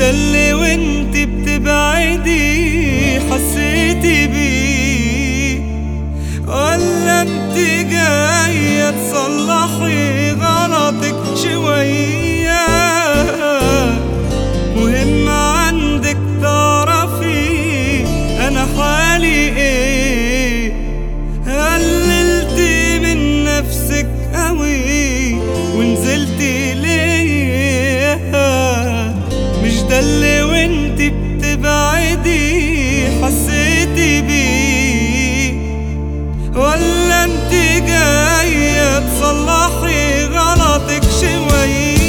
ده اللي وانت بتبعدي حسيتي بيه ولا انت جاية تصلحي غلطك شوية مهم عندك تعرفي انا حالي ايه قللتي من نفسك قوي ونزلتي ليه مش ده اللي وانت بتبعدي حسيتي بيه ولا انت جاية تصلحي غلطك شوية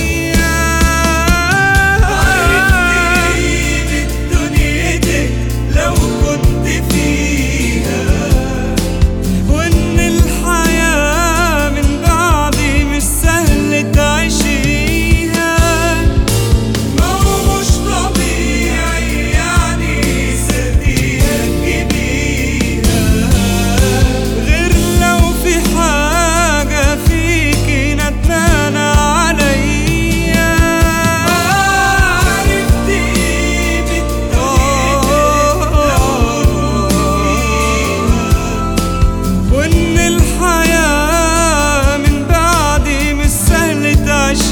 عرفتي دنيتك لو كنت فيها وان الحياة من بعدي مش سهل تعيشيها ما هو مش طبيعي يعني سرتي تجيبيها غير لو في حاجة فيكي ندمانة عليا عرفتي وإن الحياة من بعدي مش سهل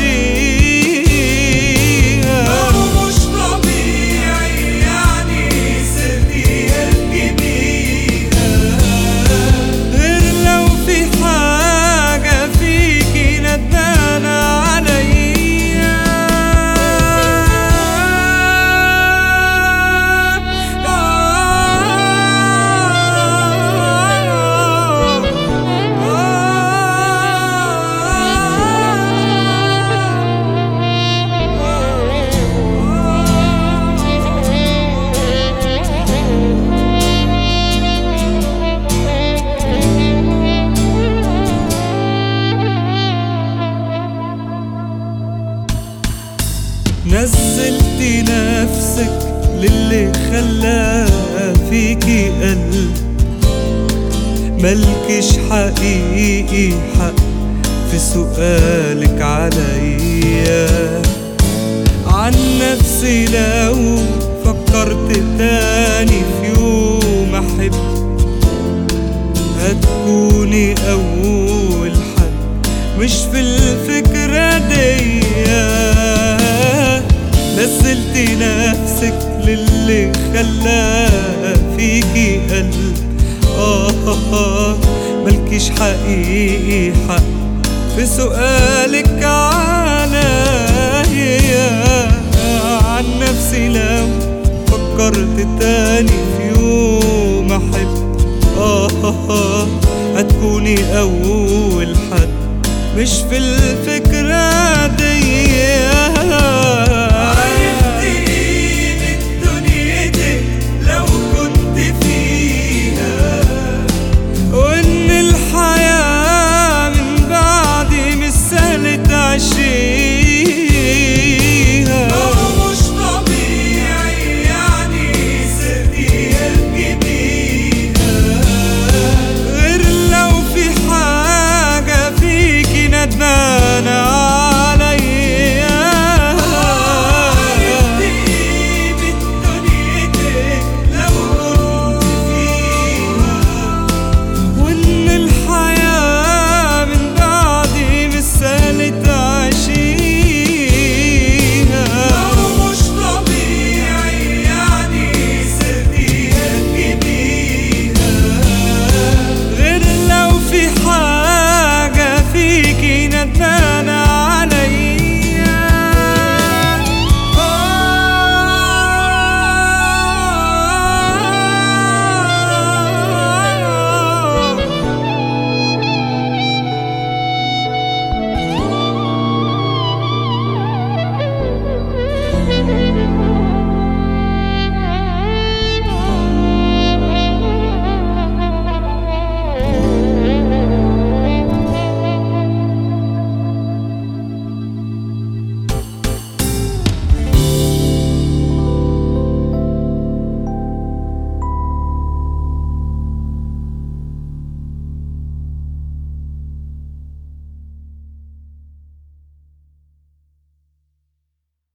تعيشيها مش طبيعي يعني سرتي تجيبيها غير لو في حاجة فيكي ندمانة نزلتي نفسك للي خلى فيكي قلب ملكش حقيقي حق في سؤالك عليا عن نفسي لو فكرت تاني في يوم احب هتكوني اول حد مش في الفكرة دي نزلتي نفسك للي خلى فيكي قلب آه, آه, آه ملكيش حقيقي حق في سؤالك عليا عن نفسي لو فكرت تاني في يوم احب آه, آه, آه هتكوني أول حد مش في الفكرة